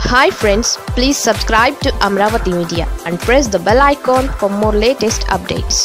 hi friends please subscribe to Amaravati media and press the bell icon for more latest updates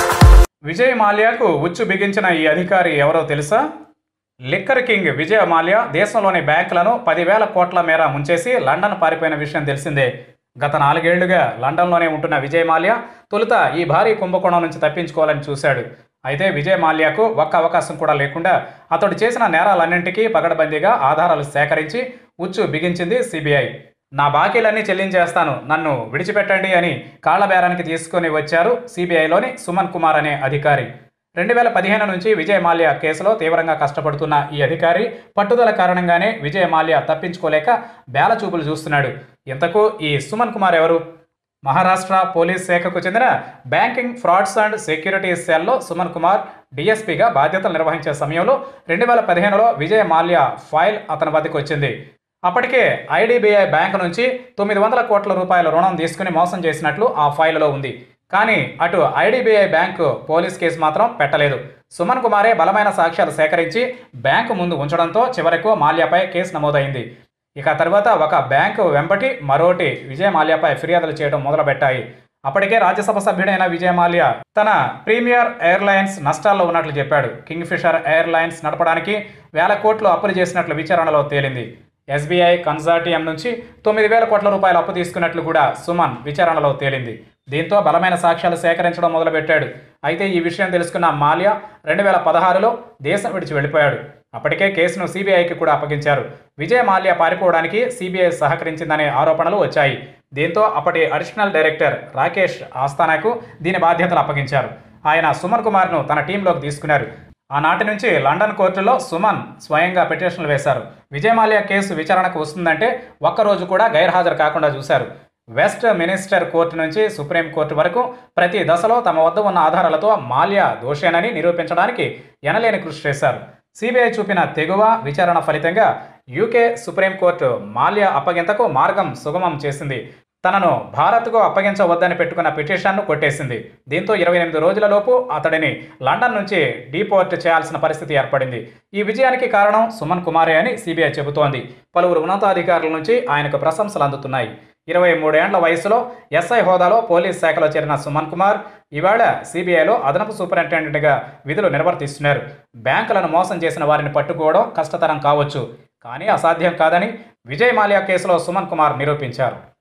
Vijay మాల్యాకు ఉచ్చు బిగించిన ఈ అధికారి ఎవరో తెలుసా లిక్కర్ కింగ్ విజయ్ మాల్యా దేశంలోని బ్యాంకులను పదివేల కోట్ల మేర ముంచేసి లండన్ పారిపోయిన విషయం తెలిసిందే గత నాలుగేళ్లుగా లండన్లోనే ఉంటున్న విజయ్ మాల్యా తొలుత ఈ భారీ కుంభకోణం నుంచి తప్పించుకోవాలని చూశాడు అయితే విజయ్ మాల్యాకు ఒక్క అవకాశం కూడా లేకుండా అతడు చేసిన నేరాలన్నింటికీ పగడబందీగా ఆధారాలు సేకరించి ఉచ్చు బిగించింది సిబిఐ నా బాకీలన్నీ చెల్లించేస్తాను నన్ను విడిచిపెట్టండి అని కాళ్లబేరానికి తీసుకొని వచ్చారు సిబిఐలోని సుమన్ కుమార్ అనే అధికారి రెండు వేల పదిహేను నుంచి విజయ్ మాల్యా కేసులో తీవ్రంగా కష్టపడుతున్న ఈ అధికారి పట్టుదల కారణంగానే విజయ్ మాల్యా తప్పించుకోలేక బేల చూపులు చూస్తున్నాడు ఇంతకు ఈ సుమన్ కుమార్ ఎవరు మహారాష్ట్ర పోలీస్ శాఖకు చెందిన బ్యాంకింగ్ ఫ్రాడ్స్ అండ్ సెక్యూరిటీ సెల్లో సుమన్ కుమార్ డీఎస్పీగా బాధ్యతలు నిర్వహించే సమయంలో రెండు వేల పదిహేనులో విజయ్ మాల్యా ఫైల్ అతని వద్దకు వచ్చింది అప్పటికే ఐడిబిఐ బ్యాంకు నుంచి తొమ్మిది వందల కోట్ల రూపాయల రుణం తీసుకుని మోసం చేసినట్లు ఆ ఫైల్లో ఉంది కానీ అటు ఐడిబిఐ బ్యాంకు పోలీస్ కేసు మాత్రం పెట్టలేదు సుమన్ కుమారే బలమైన సాక్ష్యాలు సేకరించి బ్యాంకు ముందు ఉంచడంతో చివరకు మాల్యాపై కేసు నమోదైంది ఇక తర్వాత ఒక బ్యాంకు వెంబటి మరోటి విజయ మాల్యాపై ఫిర్యాదులు చేయడం మొదలుపెట్టాయి అప్పటికే రాజ్యసభ సభ్యుడైన విజయ మాల్యా తన ప్రీమియర్ ఎయిర్లైన్స్ నష్టాల్లో ఉన్నట్లు చెప్పాడు కింగ్ ఫిషర్ ఎయిర్లైన్స్ నడపడానికి వేల కోట్లు అప్పులు చేసినట్లు విచారణలో తేలింది ఎస్బీఐ కన్సార్టియం నుంచి తొమ్మిది వేల కోట్ల రూపాయలు అప్పు తీసుకున్నట్లు కూడా సుమన్ విచారణలో తేలింది దీంతో బలమైన సాక్ష్యాలు సేకరించడం మొదలుపెట్టాడు అయితే ఈ విషయం తెలుసుకున్న మాల్యా రెండు వేల పదహారులో దేశం విడిచి వెళ్ళిపోయాడు అప్పటికే కేసును సిబిఐకి కూడా అప్పగించారు విజయ్ మాల్యా పారిపోవడానికి సిబిఐ సహకరించిందనే ఆరోపణలు వచ్చాయి దీంతో అప్పటి అడిషనల్ డైరెక్టర్ రాకేష్ ఆస్థానాకు దీని బాధ్యతలు అప్పగించారు ఆయన సుమన్ కుమార్ను తన టీంలోకి తీసుకున్నారు ఆనాటి నుంచి లండన్ కోర్టులో సుమన్ స్వయంగా పిటిషన్లు వేశారు విజయ్ మాల్యా కేసు విచారణకు వస్తుందంటే ఒక్కరోజు కూడా గైర్హాజరు కాకుండా చూశారు వెస్ట్ మినిస్టర్ కోర్టు నుంచి సుప్రీం కోర్టు వరకు ప్రతి దశలో తమ వద్ద ఉన్న ఆధారాలతో మాల్యా దోషేనని నిరూపించడానికి ఎనలేని కృషి చేశారు సిబిఐ చూపిన తెగువ విచారణ ఫలితంగా యూకే సుప్రీంకోర్టు మాల్యా అప్పగింతకు మార్గం సుగమం చేసింది తనను భారత్కు అప్పగించవద్దని పెట్టుకున్న పిటిషన్ను కొట్టేసింది దీంతో ఇరవై ఎనిమిది రోజులలోపు అతడిని లండన్ నుంచి డీపోర్ట్ చేయాల్సిన పరిస్థితి ఏర్పడింది ఈ విజయానికి కారణం సుమన్ కుమారే అని సిబిఐ చెబుతోంది పలువురు ఉన్నతాధికారుల నుంచి ఆయనకు ప్రశంసలు అందుతున్నాయి ఇరవై మూడేండ్ల వయసులో ఎస్ఐ హోదాలో పోలీస్ శాఖలో చేరిన సుమన్ కుమార్ ఇవాళ సిబిఐలో అదనపు సూపరింటెండెంట్గా విధులు నిర్వర్తిస్తున్నారు బ్యాంకులను మోసం చేసిన వారిని పట్టుకోవడం కష్టతరం కావచ్చు కానీ అసాధ్యం కాదని విజయ్ మాల్యా కేసులో సుమన్ కుమార్ నిరూపించారు